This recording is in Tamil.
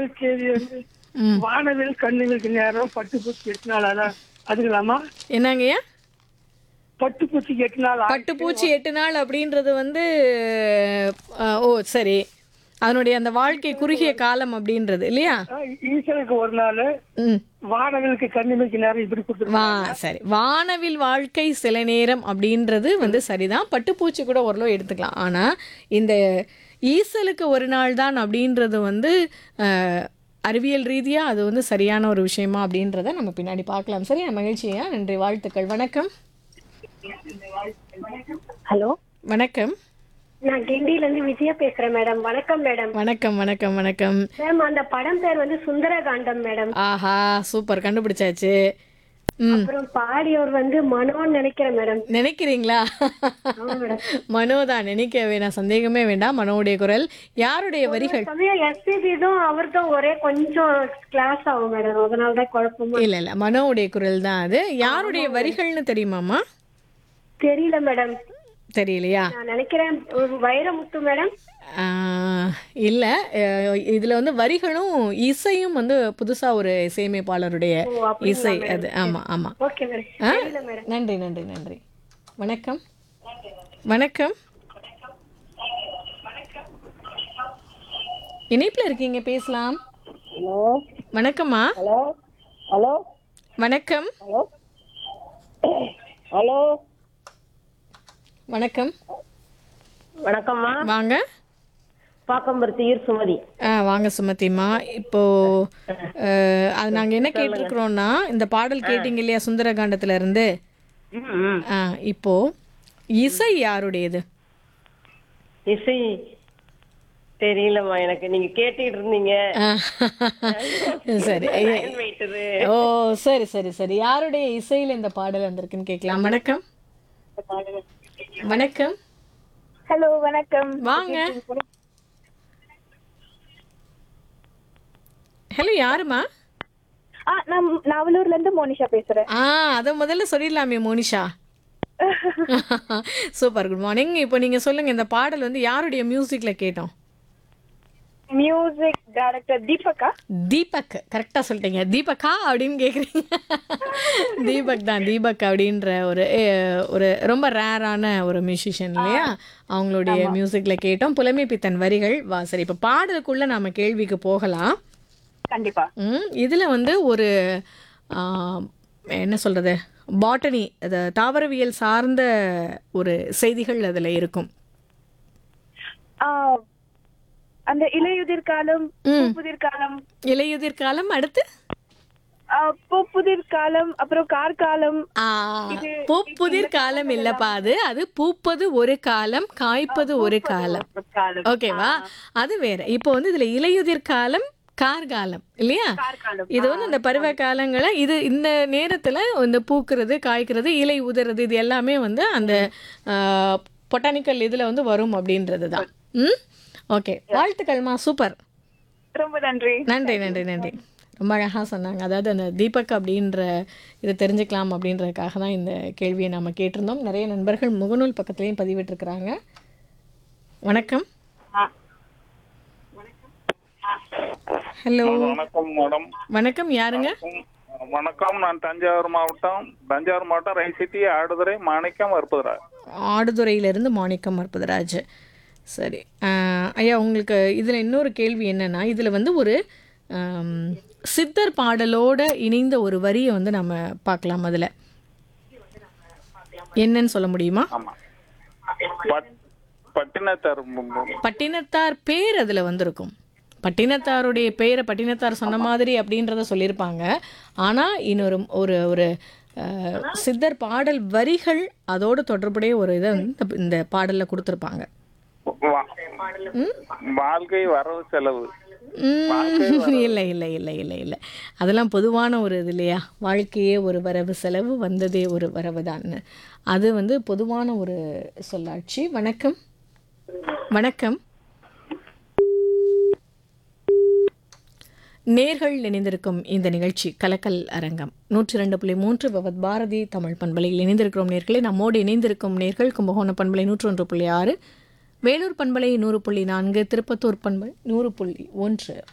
முதல் கேள்வி வந்து ம் வானவில் கண்ணுகளுக்கு நேரம் பட்டுப்பூச்சி எட்டு நாள் அதான் அதுங்களாமா என்னங்கய்யா பட்டுப்பூச்சிக்கு எட்டு நாள் ஆ- பட்டுப்பூச்சி எட்டு நாள் அப்படின்றது வந்து அஹ், ஓ சரி அதனுடைய அந்த வாழ்க்கை குறுகிய காலம் அப்படின்றது இல்லையா ஆ, ஈசனுக்கு ஒரு நாள் ம் வானவிலுக்கு கண்ணுகளுக்கு நேரம் இப்படி கொடுத்துருவாங்க வா சரி வானவில் வாழ்க்கை சில நேரம் அப்படின்றது வந்து சரிதான் பட்டுப்பூச்சி கூட ஓரளவு எடுத்துக்கலாம் ஆனால் இந்த ஈசலுக்கு ஒரு நாள் தான் அப்படின்றது வந்து அஹ், அறிவியல் ரீதியாக அது வந்து சரியான ஒரு விஷயமா அப்படின்றத நம்ம பின்னாடி பார்க்கலாம் சரியா மகிழ்ச்சியா நன்றி வாழ்த்துக்கள் வணக்கம் ஹலோ வணக்கம் நான் கிண்டில இருந்து விஜயா பேசுறேன் மேடம் வணக்கம் மேடம் வணக்கம் வணக்கம் வணக்கம் மேம் அந்த படம் பேர் வந்து சுந்தரகாண்டம் மேடம் ஆஹா சூப்பர் கண்டுபிடிச்சாச்சு ம் அப்புறம் பாடியவர் வந்து மனோன்னு நினைக்கிறேன் மேடம் நினைக்கிறீங்களா ஆமா மேடம் மனோ தான் நினைக்க வேணாம் சந்தேகமே வேண்டாம் மனோவுடைய குரல் யாருடைய வரிகள் சமயம் எஸ்பிபி தான் அவர் தான் ஒரே கொஞ்சம் கிளாஸ் ஆகும் மேடம் அதனால தான் குழப்பமா இல்ல இல்ல மனோவுடைய குரல் தான் அது யாருடைய வரிகள்னு தெரியுமாமா தெரியல மேடம் தெரியலையா நான் நினைக்கிறேன் ஒரு வைரமுத்து மேடம் ஆஹ், இல்ல அஹ், இதுல வந்து வரிகளும் இசையும் வந்து புதுசா ஒரு இசையமைப்பாளருடைய ஓ, அப்படிங்களா இசை madam? அது ஆமா ஆமா ஓகே மேடம் ஆ? தெரியல மேடம் நன்றி நன்றி நன்றி வணக்கம் வணக்கம் இணைப்புல இருக்கீங்க பேசலாம் ஹலோ வணக்கம்மா ஹலோ ஹலோ வணக்கம் ஹலோ ஹலோ வணக்கம் வணக்கம்மா வாங்க பாக்கம்பருத்தி ஈர் சுமதி ஆ வாங்க சுமதிமா இப்போ அஹ், அது நாங்க என்ன கேட்டிருக்கிறோம்னா இந்த பாடல் கேட்டீங்க இல்லையா சுந்தரகாண்டத்துல இருந்து ம் ம் ஆ இப்போ இசை யாருடையது இசை தெரியலம்மா எனக்கு நீங்க கேட்டுக்கிட்டு இருந்தீங்க ஆ, சரி லைன் வெயிட்டரு ஓ சரி சரி சரி யாருடைய இசையில இந்த பாடல் வந்திருக்குன்னு கேட்கலாம் வணக்கம் வணக்கம் ஹலோ வணக்கம் வாங்க ஹலோ யாருமா ஆ நான் நாவலூர்ல இருந்து மோனிஷா பேசுறேன் ஆ அதை முதல்ல சொல்லிடலாமே மோனிஷா சூப்பர் குட் மார்னிங் இப்போ நீங்க சொல்லுங்க இந்த பாடல் வந்து யாருடைய மியூசிக்ல கேட்டோம் மியூசிக் டைரக்டர் தீபகா தீபக் கரெக்டா சொல்லிட்டீங்க தீபக்கா அப்படின்னு கேக்குறீங்க தீபக் தான் தீபக் அப்படின்ற ஒரு அஹ், ஒரு ரொம்ப ரேரான ஒரு மியூசிஷியன் இல்லையா அவங்களுடைய மியூசிக்ல கேட்டோம் புலமை பித்தன் வரிகள் வா சரி இப்போ பாடலுக்குள்ள நாம கேள்விக்கு போகலாம் கண்டிப்பா ம் இதில் வந்து ஒரு ஆ, என்ன சொல்கிறது பாட்டனி அது தாவரவியல் சார்ந்த ஒரு செய்திகள் அதில் இருக்கும் ஆ, அந்த இலையுதிர் காலம் ம். பூப்புதிர் காலம் இலையுதிர் காலம் அடுத்து ஆ, பூப்புதிர் காலம் அப்புறம் கார்காலம் ஆ, பூப்புதிர் காலம் இல்லப்பா அது அது பூப்பது ஒரு காலம் காய்ப்பது ஒரு காலம் காலம் ஓகேவா அது வேற இப்போ வந்து இதுல இலையுதிர் காலம் கார்காலம் இல்லையா கார்காலம் இது வந்து இந்த பருவ காலங்களை இது இந்த நேரத்துல இந்த பூக்கிறது காய்க்கிறது இலை உதிர்றது இது எல்லாமே வந்து அந்த பொட்டானிக்கல் இதுல வந்து வரும் அப்படின்றது தான் ம் ஓகே வாழ்த்துக்கள்மா சூப்பர் ரொம்ப நன்றி நன்றி நன்றி நன்றி ரொம்ப அழகாக சொன்னாங்க அதாவது அந்த தீபக் அப்படின்ற இதை தெரிஞ்சுக்கலாம் அப்படின்றதுக்காக தான் இந்த கேள்வியை நம்ம கேட்டிருந்தோம் நிறைய நண்பர்கள் முகநூல் பக்கத்துலேயும் பதிவிட்டிருக்கிறாங்க வணக்கம் ஹலோ வணக்கம் மேடம் வணக்கம் யாருங்க வணக்கம் நான் தஞ்சாவூர் மாவட்டம் தஞ்சாவூர் மாவட்டம் ரை சிட்டி ஆடுதுறை மாணிக்கம் அற்புதராஜ் ஆடுதுறையிலிருந்து மாணிக்கம் அற்புதராஜ் சரி ஆஹ் ஐயா உங்களுக்கு இதில் இன்னொரு கேள்வி என்னன்னா இதில் வந்து ஒரு ஆம், சித்தர் பாடலோட இணைந்த ஒரு வரியை வந்து நம்ம பார்க்கலாம் அதில் என்னன்னு சொல்ல முடியுமா ஆமா பட் பட்டினத்தார் மு- மு- பட்டினத்தார் பேர் அதில் வந்திருக்கும் பட்டினத்தாருடைய பெயரை பட்டினத்தார் சொன்ன மாதிரி அப்படின்றத சொல்லியிருப்பாங்க ஆனால் இன்னொரு ஒரு ஒரு அஹ், சித்தர் பாடல் வரிகள் அதோடு தொடர்புடைய ஒரு இதை வந்து இந்த- இந்த பாடலில் கொடுத்துருப்பாங்க வா- வாழ்க்கை வரவு செலவு ம், இல்லை இல்லை இல்லை இல்லை இல்லை அதெல்லாம் பொதுவான ஒரு இது இல்லையா வாழ்க்கையே ஒரு வரவு செலவு வந்ததே ஒரு வரவு தான் அது வந்து பொதுவான ஒரு சொல்லாட்சி வணக்கம் வணக்கம் நேர்கள் இணைந்திருக்கும் இந்த நிகழ்ச்சி கலக்கல் அரங்கம் நூற்றி ரெண்டு புள்ளி மூன்று பவத் பாரதி தமிழ் பண்பலையில் இணைந்திருக்கிறோம் நேர்களே நம்மோடு இணைந்திருக்கும் நேர்கள் கும்பகோணம் பண்பலை நூற்றி ஒன்று புள்ளி ஆறு வேலூர் பண்பலை நூறு புள்ளி நான்கு திருப்பத்தூர் பண்பலை நூறு புள்ளி ஒன்று